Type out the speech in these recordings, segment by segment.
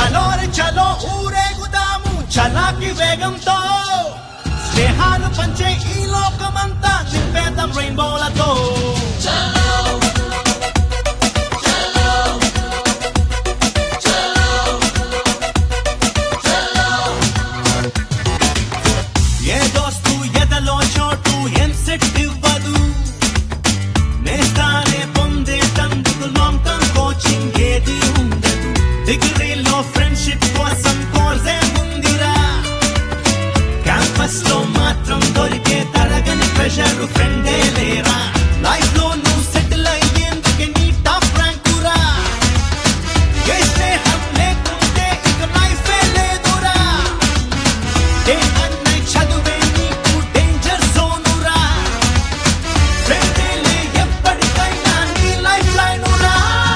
చలో రే చలో ఊరేగుదాము చలాకి వేగంతో స్నేహాలు పంచే ఈ లోకమంతా నింపేద్దాం రెయిన్బోలతో ఏ దోస్తు ఎదలో చోటు ఏం సెట్ ఇవ్వదు నేస్తానే పొందేటందుకు లాంగ్ టర్మ్ కోచింగ్ ఏది ఉండదు డిగ్రీలో ఫ్రెండ్షిప్ కోసం కోర్సే ముందిరా క్యాంపస్ లో మాత్రం దొరికే తరగని ప్రెషర్ ఫ్రెండే లేరా లైఫ్ లో నువ్వు సెటిల్ అయ్యేందుకే నీ టాప్ ర్యాంకురా ఏ స్నేహం లేకుంటే ఇక లైఫే లేదురా డే అండ్ నైట్ చదువే నీకు డేంజర్ జోనురా ఫ్రెండేలే ఎప్పటికైనా నీ లైఫ్ లైనురా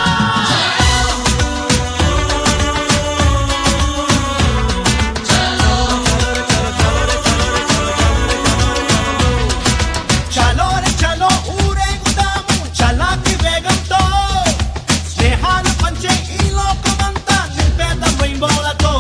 చలో రే చలో ఊరేగుదాము చలాకి వేగంతో స్నేహాలు పంచే ఈ లోకమంతా నింపేద్దాం రెయిన్బోలతో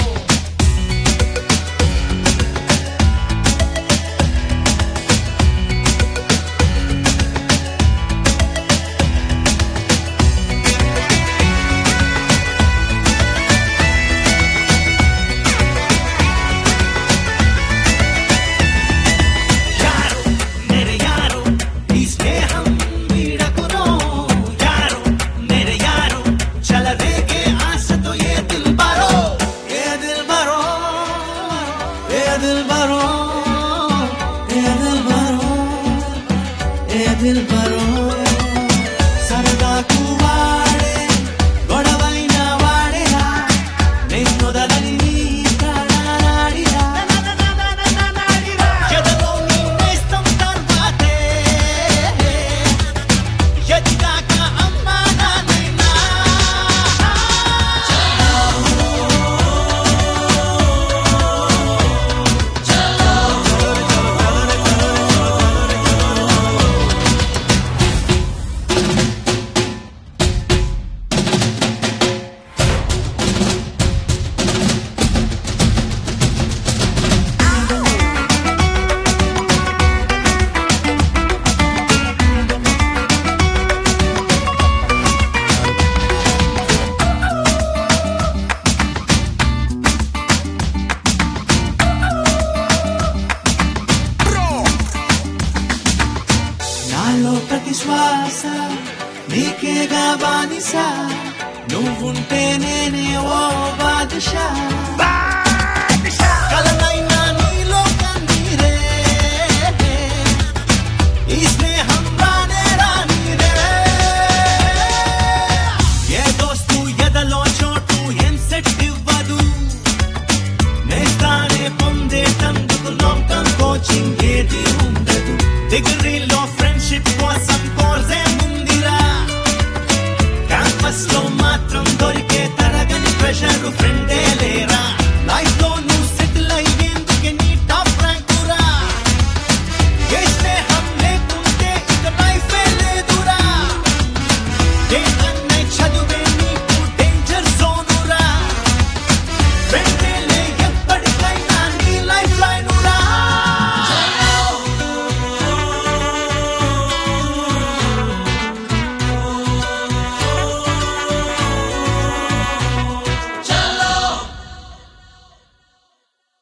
యారు మేరే యారు ఈ స్నేహం వీడకురో యారు మేరే యారు చలరేగే ఆశతో ఏ దిల్ బరో ఏ దిల్ బరో ఏ దిల్ బరో ఏ దిల్ బరో ఏ దిల్ బరో సరదాకు వాడే గొడవైన వాడేరా నిన్నొదలని నీ ప్రాణాడిరా ఎదలో నీ నేస్తం తర్వాతే ఎదిగాక అమ్మా నాన్నైనా నాలో ప్రతి శ్వాస నీకేగా బానిస నువ్వుంటే నేనే ఓ బాదుషా